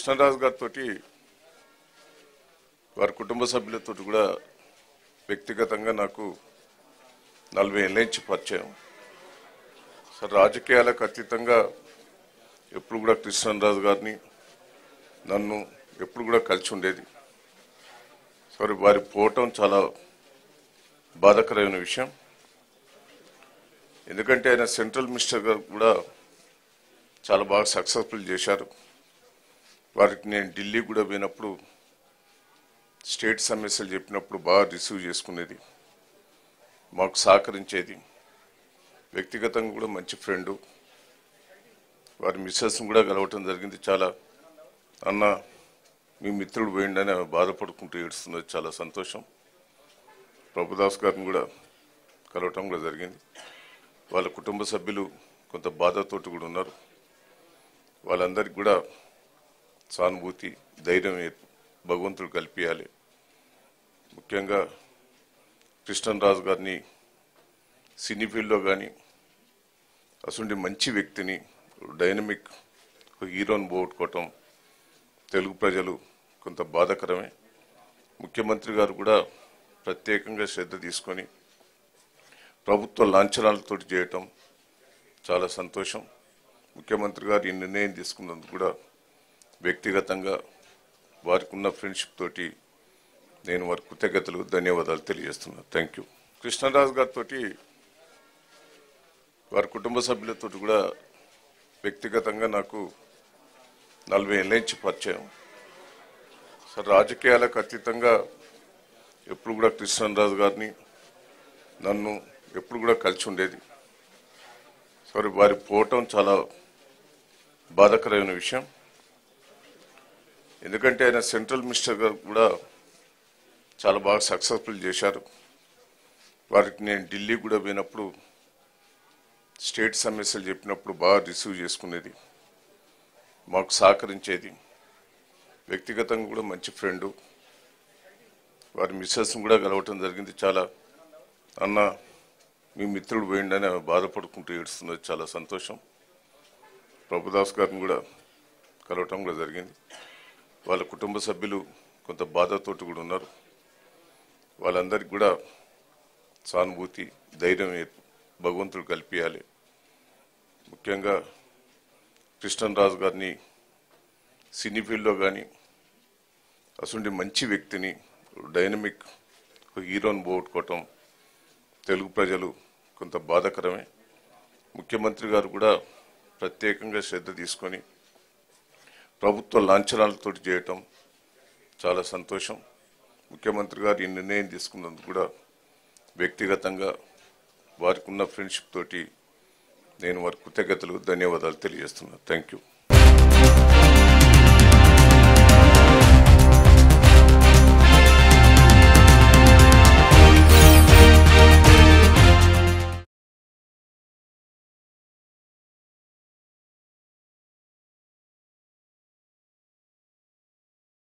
కృష్ణరాజు గారితో వారి కుటుంబ సభ్యులతో కూడా వ్యక్తిగతంగా నాకు నలభై ఏళ్ళ నుంచి పరిచయం సార్ రాజకీయాలకు అతీతంగా ఎప్పుడు కూడా కృష్ణరాజు గారిని నన్ను ఎప్పుడు కూడా కలిసి ఉండేది సార్ వారి పోవటం చాలా బాధాకరమైన విషయం ఎందుకంటే ఆయన సెంట్రల్ మినిస్టర్ గారు కూడా చాలా బాగా సక్సెస్ఫుల్ చేశారు వారికి నేను ఢిల్లీ కూడా పోయినప్పుడు స్టేట్ సమస్యలు చెప్పినప్పుడు బాగా రిసీవ్ చేసుకునేది మాకు సహకరించేది వ్యక్తిగతంగా కూడా మంచి ఫ్రెండు వారి మిస్సెస్ని కూడా కలవటం జరిగింది చాలా అన్న మీ మిత్రుడు పోయిండని ఆమె బాధపడుకుంటూ ఏడుస్తున్నది చాలా సంతోషం ప్రభుదాస్ గారిని కూడా కలవటం కూడా జరిగింది వాళ్ళ కుటుంబ సభ్యులు కొంత బాధతోటి కూడా ఉన్నారు వాళ్ళందరికీ కూడా సానుభూతి ధైర్యం ఏ- భగవంతుడు కల్పించాలి ముఖ్యంగా కృష్ణరాజు గారిని సినీ ఫీల్డ్లో కానీ అసలు మంచి వ్యక్తిని డైనమిక్ హీరోని పోగొట్టుకోవటం తెలుగు ప్రజలు కొంత బాధాకరమే ముఖ్యమంత్రి గారు కూడా ప్రత్యేకంగా శ్రద్ధ తీసుకొని ప్రభుత్వ లాంఛనాలతో చేయటం చాలా సంతోషం ముఖ్యమంత్రి గారు ఈ నిర్ణయం తీసుకున్నందుకు కూడా వ్యక్తిగతంగా వారికి ఉన్న ఫ్రెండ్షిప్ తోటి నేను వారి కృతజ్ఞతలు ధన్యవాదాలు తెలియజేస్తున్నాను థ్యాంక్ యూ కృష్ణరాజు గారితో వారి కుటుంబ సభ్యులతో కూడా వ్యక్తిగతంగా నాకు నలభై ఏళ్ళ నుంచి పరిచయం సార్ రాజకీయాలకు అతీతంగా ఎప్పుడు కూడా కృష్ణరాజు గారిని నన్ను ఎప్పుడు కూడా కలిసి ఉండేది సారీ వారి పోవటం చాలా బాధాకరమైన విషయం ఎందుకంటే ఆయన సెంట్రల్ మినిస్టర్ గారు కూడా చాలా బాగా సక్సెస్ఫుల్ చేశారు వారికి నేను ఢిల్లీ కూడా పోయినప్పుడు స్టేట్ సమస్యలు చెప్పినప్పుడు బాగా రిసీవ్ చేసుకునేది మాకు సహకరించేది వ్యక్తిగతంగా కూడా మంచి ఫ్రెండు వారి మిస్సెస్ని కూడా కలవటం జరిగింది చాలా అన్న మీ మిత్రుడు పోయిండని ఆమె బాధపడుకుంటూ ఏడుస్తున్నది చాలా సంతోషం ప్రభుదాస్ గారిని కూడా కలవటం కూడా జరిగింది వాళ్ళ కుటుంబ సభ్యులు కొంత బాధతోటి కూడా ఉన్నారు వాళ్ళందరికీ కూడా సానుభూతి ధైర్యం ఏ- భగవంతుడు కల్పించాలి ముఖ్యంగా కృష్ణరాజు గారిని సినీ ఫీల్డ్లో కానీ అసలు మంచి వ్యక్తిని డైనమిక్ హీరోని పోగొట్టుకోవటం తెలుగు ప్రజలు కొంత బాధాకరమే ముఖ్యమంత్రి గారు కూడా ప్రత్యేకంగా శ్రద్ధ తీసుకొని ప్రభుత్వ లాంఛనాలతో చేయటం చాలా సంతోషం ముఖ్యమంత్రి గారు ఈ నిర్ణయం తీసుకున్నందుకు కూడా వ్యక్తిగతంగా వారికి ఉన్న ఫ్రెండ్షిప్ తోటి నేను వారి కృతజ్ఞతలు ధన్యవాదాలు తెలియజేస్తున్నాను థ్యాంక్ యూ